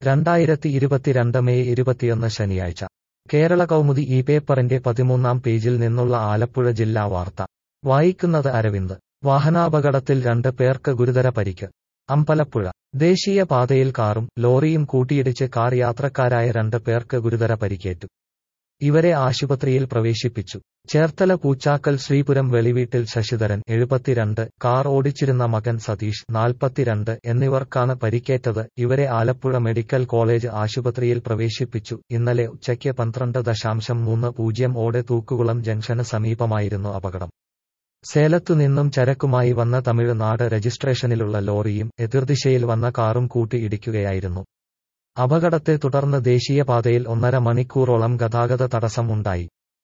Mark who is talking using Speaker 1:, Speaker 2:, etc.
Speaker 1: രണ്ടായിരത്തി ഇരുപത്തിരണ്ട് മെയ് ഇരുപത്തിയൊന്ന് ശനിയാഴ്ച കേരള കൗമുദി ഈ പേപ്പറിന്റെ പതിമൂന്നാം പേജിൽ നിന്നുള്ള ആലപ്പുഴ ജില്ലാ വാർത്ത വായിക്കുന്നത് അരവിന്ദ് വാഹനാപകടത്തിൽ രണ്ട് പേർക്ക് ഗുരുതര പരിക്ക് അമ്പലപ്പുഴ ദേശീയ പാതയിൽ കാറും ലോറിയും കൂട്ടിയിടിച്ച് കാർ യാത്രക്കാരായ രണ്ട് പേർക്ക് ഗുരുതര പരിക്കേറ്റു ഇവരെ ആശുപത്രിയിൽ പ്രവേശിപ്പിച്ചു ചേർത്തല പൂച്ചാക്കൽ ശ്രീപുരം വെളിവീട്ടിൽ ശശിധരൻ എഴുപത്തിരണ്ട് കാർ ഓടിച്ചിരുന്ന മകൻ സതീഷ് നാൽപ്പത്തിരണ്ട് എന്നിവർക്കാണ് പരിക്കേറ്റത് ഇവരെ ആലപ്പുഴ മെഡിക്കൽ കോളേജ് ആശുപത്രിയിൽ പ്രവേശിപ്പിച്ചു ഇന്നലെ ഉച്ചയ്ക്ക് പന്ത്രണ്ട് ദശാംശം മൂന്ന് പൂജ്യം ഓടെ തൂക്കുകുളം ജംഗ്ഷന് സമീപമായിരുന്നു അപകടം സേലത്തു നിന്നും ചരക്കുമായി വന്ന തമിഴ്നാട് രജിസ്ട്രേഷനിലുള്ള ലോറിയും എതിർദിശയിൽ വന്ന കാറും കൂട്ടി ഇടിക്കുകയായിരുന്നു അപകടത്തെ തുടർന്ന് ദേശീയപാതയിൽ ഒന്നര മണിക്കൂറോളം ഗതാഗത തടസ്സം ഉണ്ടായി